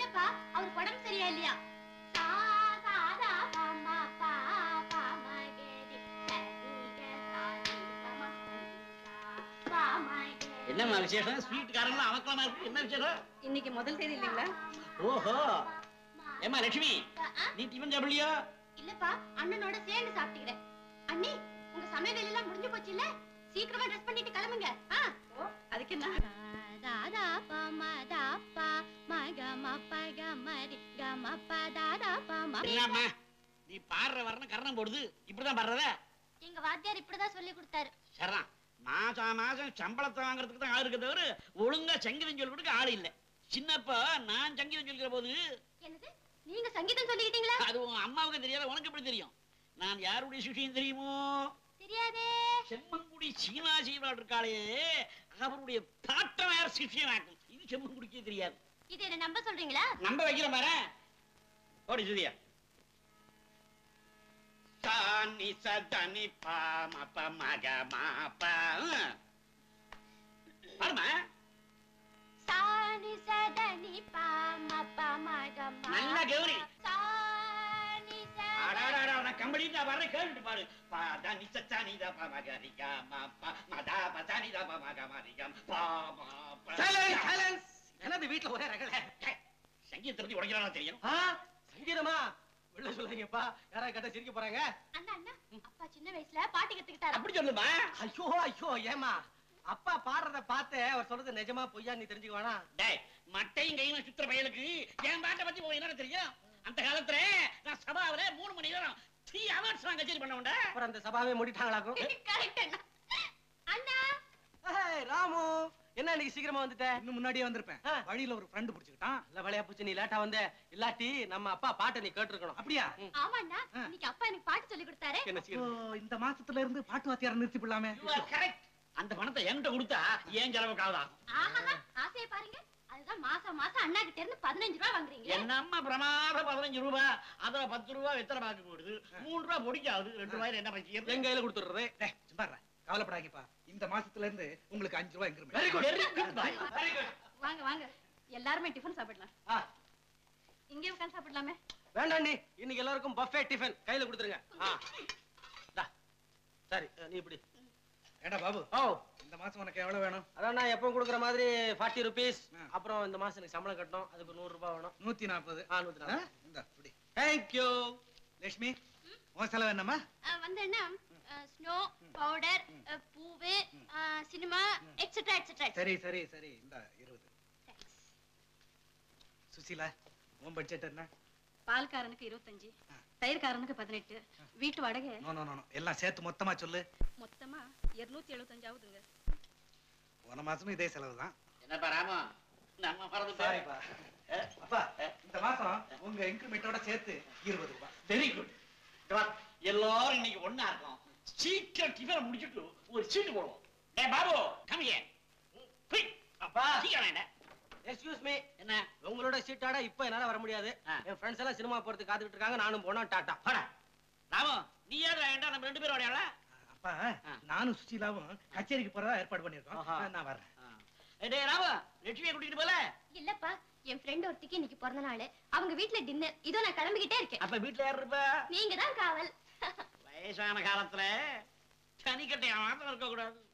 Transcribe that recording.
இல்லப்பா அவருக்கு உடம்பு சரியா இல்லையா சா, சா, தா, பா, மா, பா, பா, ம, கே, ரி, ச, ரி, க, சா, ரி, ப, ம, ச, ரி, சா, பா, ம, கே, ரி, என்னம்மா விசேஷம் ஸ்வீட் காரங்களா அவக்கலமா இருக்கு என்ன விசேஷம் இன்னைக்கு முதல் தேதி இல்லைங்களா ஓஹோ ஏமா லட்சுமி ஆ, ஆ, நீ டிஃபன் சாப்பிடலையோ இல்லப்பா அண்ணனோட சேர்ந்து சாப்பிட்டுக்கிறேன் அண்ணி உங்க சமையல் வேலை எல்லாம் முடிஞ்சு போச்சு இல்ல சீக்கிரமா ட்ரெஸ் பண்ணிட்டு கிளம்புங்க ஆ அதுக்கு என்ன தாதா ப ம தா ப ம க ம ப க ம ரி க ம ப தாதா ப ம என்னம்மா நீ பாடுற வரணும் கரணம் போடுது இப்படிதான் பாடுறத எங்க வாத்தியார் இப்படிதான் சொல்லி கொடுத்தாரு சரிதான் மாசம் மாசம் சம்பளத்தை வாங்குறதுக்கு தான் ஆள் இருக்க தவிர ஒழுங்கா சங்கீதம் சொல்லி கொடுக்க ஆள் இல்ல சின்னப்பா நான் சங்கீதம் சொல்லிக்கிற போது என்னது நீங்க சங்கீதம் சொல்லிக்கிட்டீங்களா அது உன் அம்மாவுக்கு தெரியாத உனக்கு எப்படி தெரியும் நான் யாருடைய சிஷியம் தெரியுமோ தெரியாதே செம்மங்குடி சீனா சீவா இருக்காளே அவருடைய பாட்டம் யார் சிஷியம் ஆக்கும் இது செம்மங்குடிக்கே தெரியாது இது என்ன நம்ப சொல்றீங்களா நம்ப வைக்கிற பாரு ஓடி சுதியா சாணி சதனி பாம ப மக மாப்ப பாருமா சாணி சதனி ப ம ப ம க ம நல்ல கௌரி. சாணி அடாடாடா நான் கம்பெனி தான் வர்றேன் கேட்டுட்டு பாரு பாதா நிச்ச சாணி தா ப மக ரிகா மா ப மதா ப சாணி தா ப மக மா ரிகா பா மா ப சைலன்ஸ் சைலன்ஸ் என்னது வீட்ல ஒரே ரகல டேய், சங்கீதத்தை பத்தி உடைக்கிறானா தெரியும் ஆ சங்கீதமா வெளில சொல்லாதீங்கப்பா யாராவது கேட்டா சிரிக்க போறாங்க அண்ணா அண்ணா அப்பா சின்ன வயசுல பாட்டு கத்துக்கிட்டாரு அப்படி சொல்லுமா ஐயோ ஐயோ ஏமா அப்பா பாடுறத பார்த்து அவர் சொல்றது நிஜமா பொய்யா நீ தெரிஞ்சுக்க வேணாம் டேய் மட்டையும் கையும் சுத்துற பயலுக்கு என் பாட்டை பத்தி போய் என்ன தெரியும் அந்த காலத்துல நான் சபாவில மூணு மணி நேரம் த்ரீ ஹவர்ஸ் நான் கச்சேரி பண்ண உண்டா அப்புறம் அந்த சபாவே மூடிட்டாங்களாக்கும் கரெக்ட் அண்ணா அண்ணா ஏய், ராமு என்ன இன்னைக்கு சீக்கிரமா வந்துட்ட இன்னும் முன்னாடியே வந்திருப்பேன் ஆ. வழியில ஒரு ஃப்ரெண்டு பிடிச்சுக்கிட்டான் நல்ல வேலையா போச்சு நீ லேட்டா வந்த இல்லாட்டி நம்ம அப்பா பாட்டை நீ கேட்டிருக்கணும் அப்படியா ஆமா அண்ணா ஆ. இன்னைக்கு அப்பா எனக்கு பாட்டு சொல்லி கொடுத்தாரு என்ன ஓ, சீக்கிரம் இந்த மாசத்துல இருந்து பாட்டு வாத்தியார நிறுத்தி விடலாமே கரெக்ட் அந்த பணத்தை என்கிட்ட கொடுத்தா ஏன் செலவுக்கு ஆகுதான் ஆஹா ஆசையை பாருங்க அதுதான் மாசம் மாசம் அண்ணா கிட்ட இருந்து பதினஞ்சு ரூபாய் வாங்குறீங்க என்ன அம்மா பிரமாத பதினஞ்சு ரூபாய் அத பத்து ரூபாய் வெத்தலை பாக்கு போடுது மூணு ரூபாய் பொடிக்காது ரெண்டு ரூபாயில என்ன பைக்கிறது என் கையில கொடுத்துடுறது டேய், சும்மா இருடா. கவலைப்படாதீங்கப்பா இந்த மாசத்துல இருந்து உங்களுக்கு அஞ்சு ரூபாய் increment very good very good boy very good வாங்க வாங்க எல்லாருமே டிஃபன் சாப்பிடலாம் ஆ இங்கே உட்காந்து சாப்பிடலாமே வேண்டாம் நீ இன்னைக்கு எல்லாருக்கும் பஃபே டிஃபன் கையில கொடுத்துருங்க ஆ இந்தா. சரி நீ இப்படி ஏடா பாபு ஓ இந்த மாசம் உனக்கு எவ்வளவு வேணும் அதான் நான் எப்பவும் கொடுக்குற மாதிரி ஃபார்ட்டி ருபீஸ் ஆ. அப்புறம் இந்த மாசம் எனக்கு சம்பளம் கட்டணும் அதுக்கு நூறு ரூபாய் வேணும் நூத்தி நாற்பது ஆ நூத்தி நாலு இந்த இப்படி தேங்க்யூ லட்சுமி உன் செலவு என்னம்மா ஆ, வந்து என்ன ஸ்னோ பவுடர் பூவு சினிமா எக்ஸெட்ரா எக்ஸெட்ரா சரி சரி சரி இந்த இருபது சுசீலா உன் பட்ஜெட் என்ன பால்காரனுக்கு இருபத்தஞ்சு தயிர்காரனுக்கு பதினெட்டு வீட்டு வாடகை நோ நோ நோ நோ. எல்லாம் சேர்த்து மொத்தமா சொல்லு மொத்தமா இருநூத்தி எழுபத்தஞ்சு ஆகுதுங்க போன மாசமும் இதே செலவு தான் என்னப்பா ராமா நம்ம மறந்து சாரிப்பா அப்பா இந்த மாசம் உங்க இன்கிரிமெண்டோட சேர்த்து இருபது ரூபாய் வெரி குட் எல்லாரும் இன்னைக்கு ஒண்ணா இருக்கோம் சீக்கிரம் டிஃபனை முடிச்சிட்டு ஒரு சீட்டு போடுவோம் டேய் பாபு கம்மியே அப்பா சீக்கிரம் வேண்டாம் எக்ஸ்கியூஸ் மீ என்ன உங்களோட சீட்டாட இப்ப என்னால வர முடியாது ஆ. என் ஃப்ரெண்ட்ஸ் எல்லாம் சினிமா போறதுக்கு காத்துக்கிட்டு இருக்காங்க நானும் போனோம் டாட்டா போடா ராமு நீ யாரு வேண்டாம் நம்ம ரெண்டு பேரும் ஓடியாளா அப்பா ஆ. நானும் சுசீலாவும் கச்சேரிக்கு போறதா ஏற்பாடு பண்ணிருக்கோம் ஆஹா. நான் வர்றேன் டேய் ராமு லட்சுமியை கூட்டிட்டு போல இல்லப்பா என் ஃப்ரெண்ட் ஒருத்திக்கு இன்னைக்கு பிறந்த நாள் அவங்க வீட்ல டின்னர் இதோ நான் கிளம்பிக்கிட்டே இருக்கேன் அப்ப வீட்டுல யாரு இருப்பா நீங்க தான் காவல் வயசான காலத்துல தனிக்கட்டையா மாத்திரம் இருக்க கூடாது